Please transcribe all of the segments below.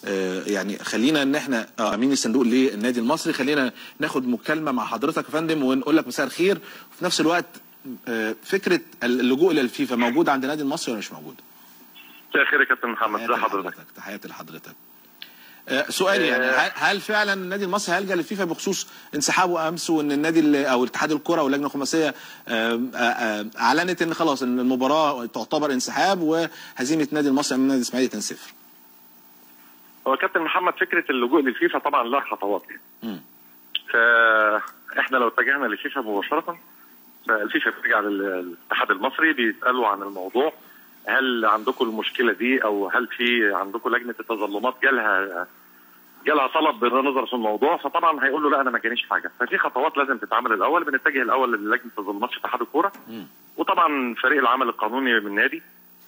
آه، يعني خلينا ان احنا آه، امين الصندوق للنادي المصري خلينا ناخد مكالمه مع حضرتك يا فندم ونقول لك مساء الخير وفي نفس الوقت آه، فكره اللجوء الى الفيفا موجوده عند النادي المصري ولا مش موجوده؟ مساء الخير يا كابتن محمد ازي تحياتي حضرتك لحضرتك تحياتي لحضرتك آه، سؤال يعني آه. هل- هل فعلا النادي المصري هيلجا للفيفا بخصوص انسحابه امس وان النادي ال- او اتحاد الكره واللجنه الخماسيه آه، آه، آه، اعلنت ان خلاص ان المباراه تعتبر انسحاب وهزيمه النادي المصري من النادي الاسماعيلي 2-0 هو كابتن محمد فكره اللجوء للفيفا طبعا لها خطوات يعني. مم. فاحنا لو اتجهنا للفيفا مباشره فالفيفا بترجع للاتحاد المصري بيسالوا عن الموضوع هل عندكم المشكله دي او هل في عندكم لجنه التظلمات جالها جالها طلب بالنظر في الموضوع فطبعا هيقول له لا انا ما جانيش حاجه ففي خطوات لازم تتعمل الاول بنتجه الاول للجنه التظلمات في اتحاد الكوره مم. وطبعا فريق العمل القانوني من النادي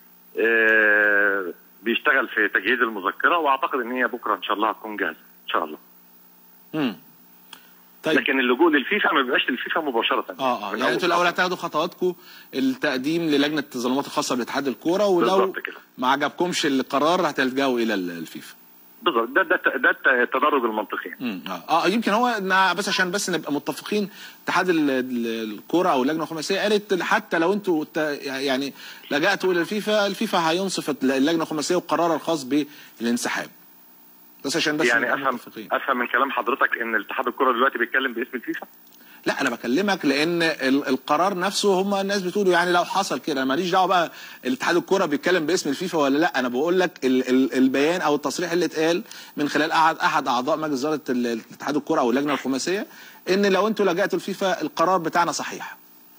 آه، بيشتغل في تجهيز المذكره واعتقد ان هي بكره ان شاء الله هتكون جاهزه ان شاء الله مم. طيب لكن اللجوء للفيفا ما بيبقاش للفيفا مباشره اه اه من يعني أول انتوا الاول خطوة. هتاخدوا خطواتكم التقديم للجنه التظلمات الخاصه باتحاد الكوره ولو بالظبط كده. ما عجبكمش القرار هتلجأوا الى ال- الفيفا بالظبط ده ده ده التدرج المنطقي يعني. مم. اه اه يمكن هو إنها- بس عشان بس نبقى متفقين اتحاد ال- ال- الكوره او اللجنه الخماسيه قالت حتى لو انتوا ت- يعني لجأتوا الى الفيفا الفيفا هينصف اللجنه الخماسيه وقرارها الخاص بالانسحاب بس عشان بس يعني نبقى افهم متفقين افهم من كلام حضرتك ان الاتحاد الكره دلوقتي بيتكلم باسم الفيفا لا انا بكلمك لان ال- القرار نفسه هم الناس بتقولوا يعني لو حصل كده أنا ماليش دعوه بقى الاتحاد الكوره بيتكلم باسم الفيفا ولا لا انا بقول لك ال ال البيان او التصريح اللي اتقال من خلال احد احد اعضاء مجلس اداره ال- الاتحاد الكوره او اللجنه الخماسيه ان لو انتوا لجأتوا الفيفا القرار بتاعنا صحيح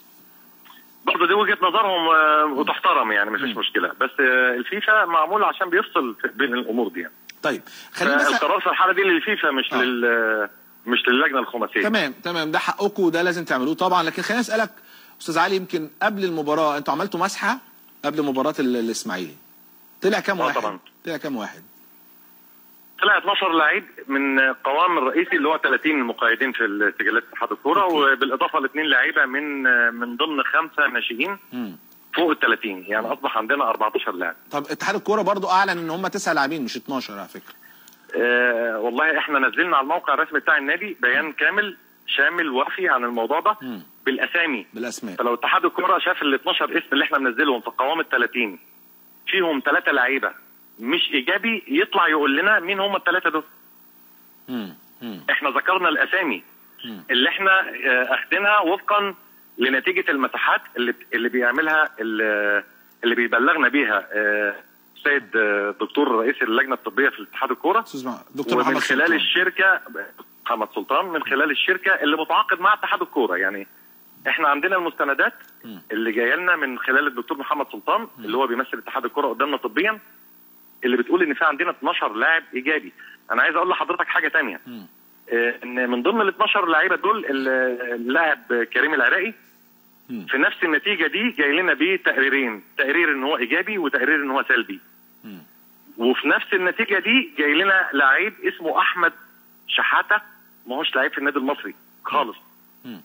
برضه دي وجهه نظرهم آه، وتحترم يعني مفيش مشكله بس آه، الفيفا معمول عشان بيفصل في- بين الامور دي يعني. طيب خلينا بس القرار في الحاله دي للفيفا مش آه. لل مش للجنه الخماسيه تمام تمام ده حقكم وده لازم تعملوه طبعا لكن خليني اسالك استاذ علي يمكن قبل المباراه انتوا عملتوا مسحه قبل مباراه ال- الاسماعيلي طلع كام آه واحد طبعا. طلع كام واحد طلع 12 لعيب من قوام الرئيسي اللي هو 30 المقيدين في سجلات اتحاد الكوره وبالاضافه لاثنين لعيبه من من ضمن خمسه ناشئين مم. فوق ال 30 يعني اصبح عندنا 14 لاعب طب اتحاد الكوره برضو اعلن ان هم تسع لاعبين مش 12 على فكره آه والله احنا نزلنا على الموقع الرسمي بتاع النادي بيان كامل شامل وافي عن الموضوع ده مم. بالاسامي بالاسماء فلو اتحاد الكوره شاف ال 12 اسم اللي احنا منزلهم في قوام ال 30 فيهم ثلاثه لعيبه مش ايجابي يطلع يقول لنا مين هم الثلاثه دول مم. مم. احنا ذكرنا الاسامي مم. اللي احنا آه، اخدينها وفقا لنتيجه المساحات اللي اللي بيعملها اللي اللي بيبلغنا بيها آه، السيد آه، دكتور رئيس اللجنه الطبيه في اتحاد الكوره استاذ مع- دكتور ومن محمد خلال سلطان. الشركه محمد سلطان من خلال الشركه اللي متعاقد مع اتحاد الكوره يعني احنا عندنا المستندات مم. اللي جايه لنا من خلال الدكتور محمد سلطان اللي هو بيمثل اتحاد الكوره قدامنا طبيا اللي بتقول ان في عندنا 12 لاعب ايجابي انا عايز اقول لحضرتك حاجه تانية مم. آه، ان من ضمن ال 12 لعيبه دول ال- اللاعب كريم العراقي مم. في نفس النتيجه دي جاي لنا بيه تقريرين تقرير ان هو ايجابي وتقرير ان هو سلبي مم. وفي نفس النتيجه دي جاي لنا لعيب اسمه احمد شحاته ما هوش لعيب في النادي المصري خالص مم.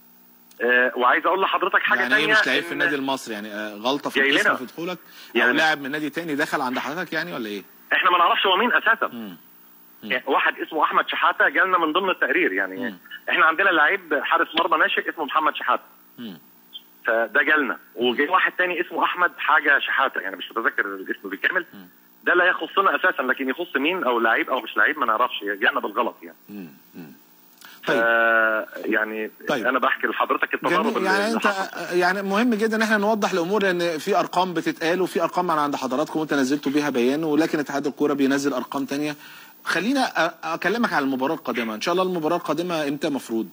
آه وعايز اقول لحضرتك حاجه يعني ايه تانية مش لعيب في إن- النادي المصري يعني آه، غلطه في جاي الاسم لنا. في دخولك او يعني- لاعب من نادي تاني دخل عند حضرتك يعني ولا ايه؟ احنا ما نعرفش هو مين اساسا مم. يعني واحد اسمه احمد شحاته جالنا من ضمن التقرير يعني مم. احنا عندنا لعيب حارس مرمى ناشئ اسمه محمد شحاته مم. فده جالنا وجاي واحد تاني اسمه احمد حاجه شحاته يعني مش متذكر الاسم بالكامل مم. ده لا يخصنا اساسا لكن يخص مين او لعيب او مش لعيب ما نعرفش جانا بالغلط يعني مم. مم. ف طيب يعني طيب. انا بحكي لحضرتك التضارب جميل اللي يعني اللي انت حصل. يعني مهم جدا ان احنا نوضح الامور لان في ارقام بتتقال وفي ارقام من عند حضراتكم وانت نزلتوا بيها بيان ولكن اتحاد الكوره بينزل ارقام تانية خلينا أ- اكلمك على المباراه القادمه ان شاء الله المباراه القادمه امتى مفروض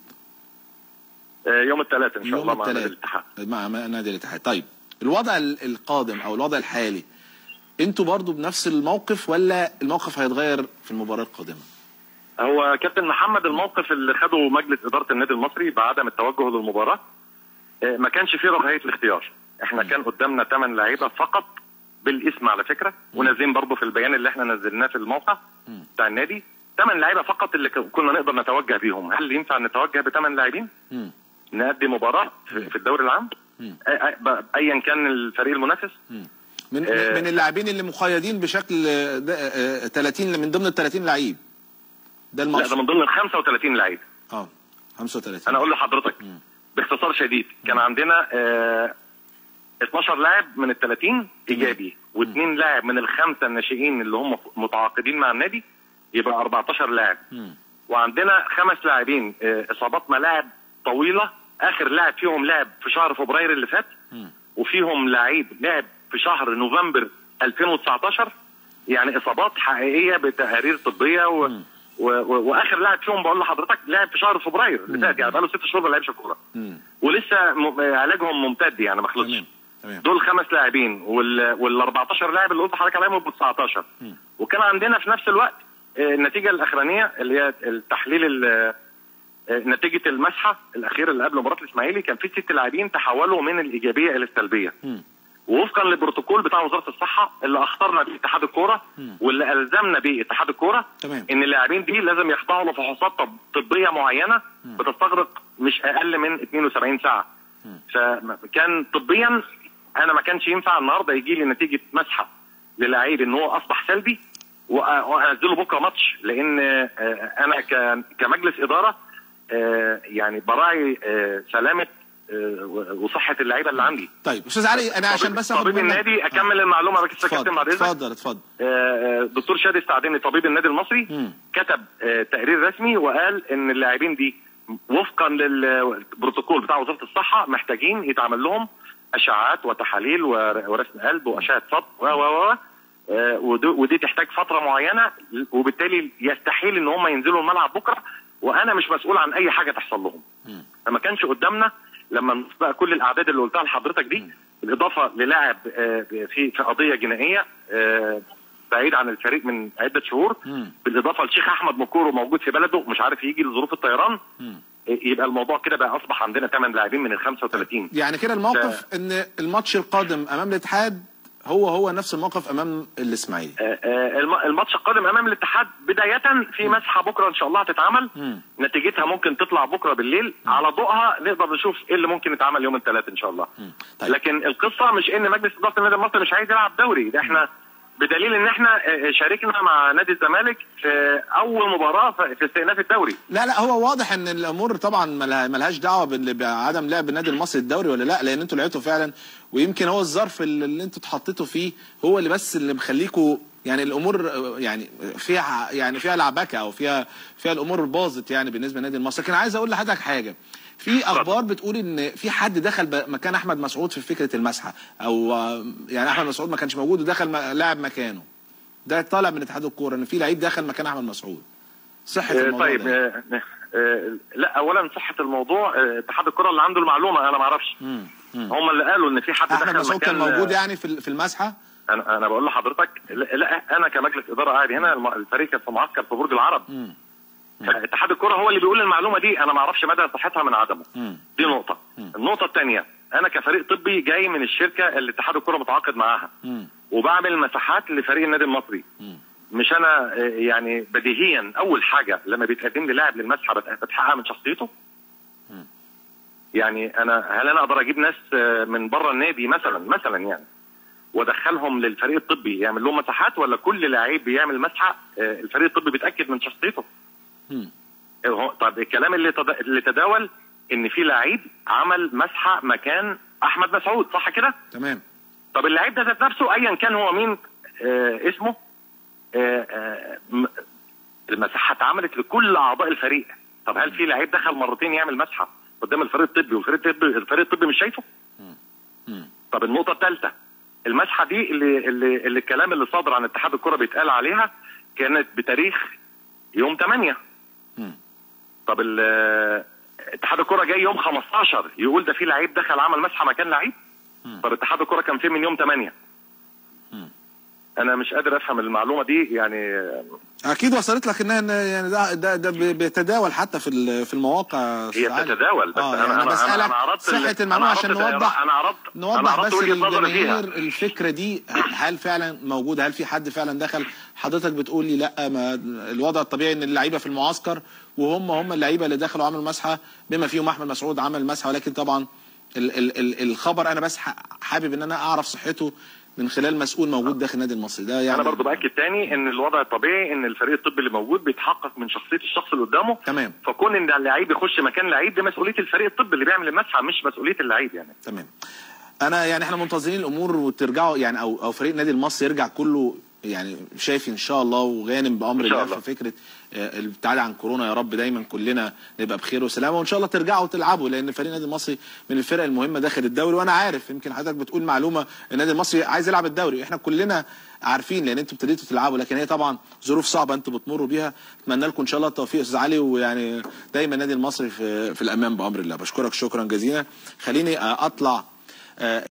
آه، يوم الثلاثاء ان شاء يوم الله مع نادي الثلاث الاتحاد مع مع نادي الاتحاد طيب الوضع ال- القادم او الوضع الحالي انتوا برضو بنفس الموقف ولا الموقف هيتغير في المباراه القادمه هو كابتن محمد الموقف اللي خده مجلس اداره النادي المصري بعدم التوجه للمباراه آه، ما كانش فيه رفاهيه الاختيار احنا كان قدامنا ثمان لعيبه فقط بالاسم على فكره ونازلين برضه في البيان اللي احنا نزلناه في الموقع بتاع النادي ثمان لعيبه فقط اللي ك- كنا نقدر نتوجه بيهم هل ينفع نتوجه بثمان لاعبين مم. نأدي مباراه في في الدوري العام مم. أ- أ- ب- ايا كان الفريق المنافس مم. من آه، من اللاعبين اللي مقيدين بشكل آه، ده، آه، 30 من ضمن ال 30 لعيب ده لا ده المقصود من ضمن ال 35 لعيب اه 35 انا اقول لحضرتك باختصار شديد كان عندنا آه 12 لاعب من ال 30 ايجابي واثنين لاعب من الخمسه الناشئين اللي هم متعاقدين مع النادي يبقى 14 لاعب مم. وعندنا خمس لاعبين آه، اصابات ملاعب طويله اخر لاعب فيهم لعب في شهر فبراير اللي فات مم. وفيهم لعيب لعب في شهر نوفمبر 2019 يعني اصابات حقيقيه بتقارير طبيه و... و... و... واخر لاعب فيهم بقول لحضرتك لعب في شهر فبراير اللي فات يعني بقاله ست شهور ما لعبش كوره مم. ولسه م... علاجهم ممتد يعني ما خلصش تمام تمام دول خمس لاعبين وال وال 14 لاعب اللي قلت لحضرتك عليهم يبقوا 19 وكان عندنا في نفس الوقت آه، النتيجه الاخرانيه اللي هي التحليل ال- آه، نتيجه المسحه الاخيره اللي قبل مباراه الاسماعيلي كان في ست لاعبين تحولوا من الايجابيه الى السلبيه مم. ووفقا للبروتوكول بتاع وزاره الصحه اللي اخترنا بيه اتحاد الكوره واللي الزمنا بيه اتحاد الكوره تمام. ان اللاعبين دي لازم يخضعوا لفحوصات طب طبيه معينه بتستغرق مش اقل من 72 ساعه فكان طبيا انا ما كانش ينفع النهارده يجي لي نتيجه مسحه للعيب ان هو اصبح سلبي وأ- وانزله بكره ماتش لان آه، انا ك- كمجلس اداره آه، يعني براعي آه، سلامه آه، وصحه اللعيبه اللي عندي طيب استاذ علي انا عشان طبيب- بس اخد طبيب منك- النادي اكمل المعلومه بس يا كابتن اتفضل بعد اذنك اتفضل اتفضل آه، آه، دكتور شادي استعدني طبيب النادي المصري مم. كتب آه، تقرير رسمي وقال ان اللاعبين دي وفقا للبروتوكول بتاع وزاره الصحه محتاجين يتعمل لهم اشعاعات وتحاليل ور- ورسم قلب واشعه صدر و و و آه، ودي- ودي تحتاج فتره معينه وبالتالي يستحيل ان هم ينزلوا الملعب بكره وانا مش مسؤول عن اي حاجه تحصل لهم فما كانش قدامنا لما نضيف بقى كل الاعداد اللي قلتها لحضرتك دي بالاضافه للاعب آه، في في قضيه جنائيه آه، بعيد عن الفريق من عده شهور مم. بالاضافه لشيخ احمد مكورو موجود في بلده مش عارف يجي لظروف الطيران مم. يبقى الموضوع كده بقى اصبح عندنا ثمان لاعبين من ال 35 يعني كده الموقف ان الماتش القادم امام الاتحاد هو هو نفس الموقف امام الاسماعيلي آه، آه، الم- الماتش القادم امام الاتحاد بدايه في مسحه بكره ان شاء الله هتتعمل مم. نتيجتها ممكن تطلع بكره بالليل على ضوءها نقدر نشوف ايه اللي ممكن يتعمل يوم الثلاث ان شاء الله طيب. لكن القصه مش ان مجلس اداره النادي المصري مش عايز يلعب دوري ده احنا بدليل ان احنا آه، شاركنا مع نادي الزمالك في اول مباراه في في استئناف الدوري لا لا هو واضح ان الامور طبعا ملها- ملهاش دعوه بال- بعدم لعب النادي المصري الدوري ولا لا لان انتوا لعبتوا فعلا ويمكن هو الظرف اللي اللي انتوا اتحطيتوا فيه هو اللي بس اللي مخليكوا يعني الامور آه، يعني فيها يعني فيها لعبكه او فيها فيها الامور باظت يعني بالنسبه للنادي المصري لكن عايز اقول لحضرتك حاجه في اخبار بتقول ان في حد دخل ب- مكان احمد مسعود في فكره المسحه او آه، يعني احمد مسعود ما كانش موجود ودخل م- لاعب مكانه ده طالع من اتحاد الكوره ان في لعيب دخل مكان احمد مسعود صحه آه، الموضوع طيب ده آه، آه، لا اولا صحه الموضوع آه، اتحاد الكره اللي عنده المعلومه انا ما اعرفش مم. مم. هم اللي قالوا ان في حد احمد دخل مسعود كان مكان موجود يعني في في المسحه انا انا بقول لحضرتك لا, لا انا كمجلس اداره قاعد هنا الم- الفريق كان في معسكر في برج العرب مم. اتحاد الكره هو اللي بيقول المعلومه دي انا ما اعرفش مدى صحتها من عدمه مم. دي نقطه النقطه الثانيه انا كفريق طبي جاي من الشركه اللي اتحاد الكره متعاقد معاها مم. وبعمل مساحات لفريق النادي المصري مم. مش انا آه، يعني بديهيا اول حاجه لما بيتقدم لي لاعب للمسحه بت- بتحقق من شخصيته يعني انا هل انا اقدر اجيب ناس آه، من بره النادي مثلا مثلا يعني وادخلهم للفريق الطبي يعمل لهم مساحات ولا كل لعيب بيعمل مسحه آه، الفريق الطبي بيتاكد من شخصيته مم. هو- طب الكلام اللي تدا- اللي تداول ان في لعيب عمل مسحه مكان احمد مسعود صح كده؟ تمام طب اللعيب ده ذات نفسه ايا كان هو مين آه اسمه آه آه م- المساحه اتعملت لكل اعضاء الفريق طب هل في لعيب دخل مرتين يعمل مسحه قدام الفريق الطبي والفريق الطبي الفريق الطبي مش شايفه؟ مم. طب النقطه الثالثه المسحه دي اللي اللي, اللي الكلام اللي صادر عن اتحاد الكره بيتقال عليها كانت بتاريخ يوم 8 مم. طب ال- اتحاد الكره جاي يوم 15 يقول ده في لعيب دخل عمل مسحه مكان لعيب مم. طب اتحاد الكره كان فين من يوم 8 مم. انا مش قادر افهم المعلومه دي يعني اكيد وصلت لك انها إن يعني ده ده, ده بي- بيتداول حتى في ال- في المواقع هي أستاذ علي. بتتداول بس آه انا يعني انا بسالك انا عرضت ال- صحه أنا المعلومه عرضت عشان ال- نوضح انا عرضت أنا نوضح عرضت بس وجهة نظري فيها. للجماهير الفكره دي هل فعلا موجوده هل في حد فعلا دخل حضرتك بتقول لي لا ما الوضع الطبيعي ان اللعيبه في المعسكر وهم هم اللعيبه اللي دخلوا عملوا مسحه بما فيهم احمد مسعود عمل مسحه ولكن طبعا ال ال ال الخبر انا بس ح- حابب ان انا اعرف صحته من خلال مسؤول موجود داخل النادي المصري ده يعني انا برضو باكد تاني ان الوضع الطبيعي ان الفريق الطبي اللي موجود بيتحقق من شخصيه الشخص اللي قدامه تمام فكون ان اللعيب يخش مكان لعيب دي مسؤوليه الفريق الطبي اللي بيعمل المسحه مش مسؤوليه اللعيب يعني تمام انا يعني احنا منتظرين الامور وترجعوا يعني او او فريق النادي المصري يرجع كله يعني شايف ان شاء الله وغانم بامر إن شاء الله الله. في فكره آه، الابتعاد عن كورونا يا رب دايما كلنا نبقى بخير وسلامه وان شاء الله ترجعوا تلعبوا لان فريق النادي المصري من الفرق المهمه داخل الدوري وانا عارف يمكن حضرتك بتقول معلومه النادي المصري عايز يلعب الدوري احنا كلنا عارفين لان انتوا ابتديتوا تلعبوا لكن هي طبعا ظروف صعبه انتوا بتمروا بيها اتمنى لكم ان شاء الله التوفيق يا استاذ علي ويعني دايما النادي المصري في في الامان بامر الله بشكرك شكرا جزيلا خليني آه، اطلع آه،